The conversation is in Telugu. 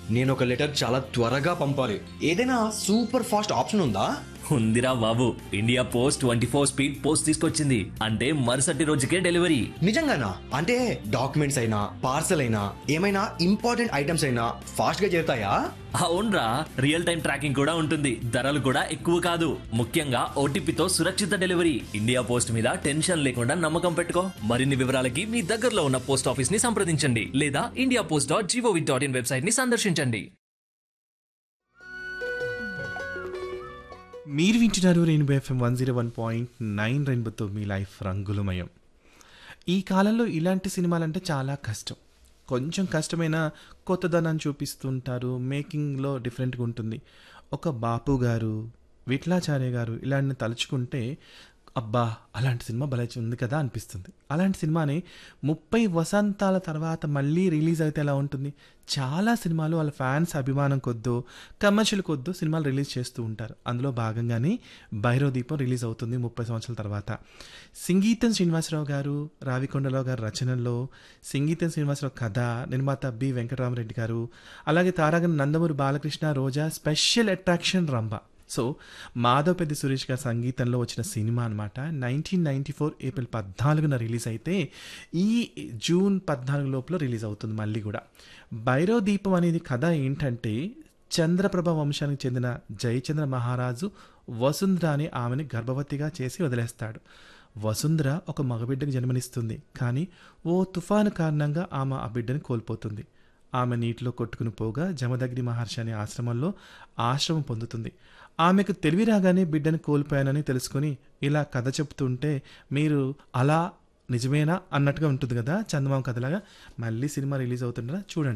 నేను ఒక లెటర్ చాలా త్వరగా పంపాలి ఏదైనా సూపర్ ఫాస్ట్ ఆప్షన్ ఉందా ఉందిరా బాబు India post twenty four speed post తీసుకొచ్చింది అంటే మరుసటి రోజుకే డెలివరీ నిజంగానా అంటే డాక్యుమెంట్స్ అయినా పార్సల్ అయినా ఏమైనా ఇంపార్టెంట్ ఐటమ్స్ అయినా ఫాస్ట్ గా చేరుతాయా అవునరా రియల్ టైం ట్రాకింగ్ కూడా ఉంటుంది ధరలు కూడా ఎక్కువ కాదు ముఖ్యంగా ఓటీపీతో సురక్షిత డెలివరీ ఇండియా పోస్ట్ మీద టెన్షన్ లేకుండా నమ్మకం పెట్టుకో మరిన్ని వివరాలకి మీ దగ్గరలో ఉన్న పోస్ట్ ఆఫీస్ ని సంప్రదించండి లేదా India post dot gov dot in website ని సందర్శించండి మీరు వింటున్నారు rainbow FM one zero one point nine రెయిన్బోతో మీ లైఫ్ రంగులమయం ఈ కాలంలో ఇలాంటి సినిమాలంటే చాలా కష్టం కొంచెం కష్టమైన కొత్తదనాన్ని చూపిస్తుంటారు మేకింగ్లో డిఫరెంట్గా ఉంటుంది ఒక బాపు గారు విఠలాచార్య గారు ఇలాంటిని తలుచుకుంటే అబ్బా అలాంటి సినిమా భలే ఉంది కదా అనిపిస్తుంది అలాంటి సినిమాని ముప్పై వసంతాల తర్వాత మళ్ళీ రిలీజ్ అయితే ఎలా ఉంటుంది చాలా సినిమాలు వాళ్ళ ఫ్యాన్స్ అభిమానం కొద్దో కమర్షియల్ కొద్దో సినిమాలు రిలీజ్ చేస్తూ ఉంటారు అందులో భాగంగానే భైరవ దీపం రిలీజ్ అవుతుంది ముప్పై సంవత్సరాల తర్వాత సంగీతం శ్రీనివాసరావు గారు రావికొండరావు గారు రచనల్లో సంగీతం శ్రీనివాసరావు కథ నిర్మాత బి వెంకటరామరెడ్డి గారు అలాగే తారాగణ Nandamuri Balakrishna Roja special attraction Rambha so Madhav Peddi Suresh గారి సంగీతంలో వచ్చిన సినిమా అనమాట నైన్టీన్ నైంటీ ఫోర్ ఏప్రిల్ పద్నాలుగున రిలీజ్ అయితే ఈ జూన్ పద్నాలుగు లోపల రిలీజ్ అవుతుంది మళ్ళీ కూడా భైరవ దీపం అనేది కథ ఏంటంటే చంద్రప్రభ వంశానికి చెందిన జయచంద్ర మహారాజు వసుంధర అనే ఆమెని గర్భవతిగా చేసి వదిలేస్తాడు వసుంధర ఒక మగబిడ్డకు జన్మనిస్తుంది కానీ ఓ తుఫాను కారణంగా ఆమె ఆ బిడ్డని కోల్పోతుంది ఆమె నీటిలో కొట్టుకుని పోగా జమదగ్ని మహర్షి అనే ఆశ్రమంలో ఆశ్రమం పొందుతుంది ఆమెకు తెలివి రాగానే బిడ్డను కోల్పోయానని తెలుసుకొని ఇలా కథ చెప్తుంటే మీరు అలా నిజమేనా అన్నట్టుగా ఉంటుంది కదా చందమామ కథలాగా మళ్ళీ సినిమా రిలీజ్ అవుతుండగా చూడండి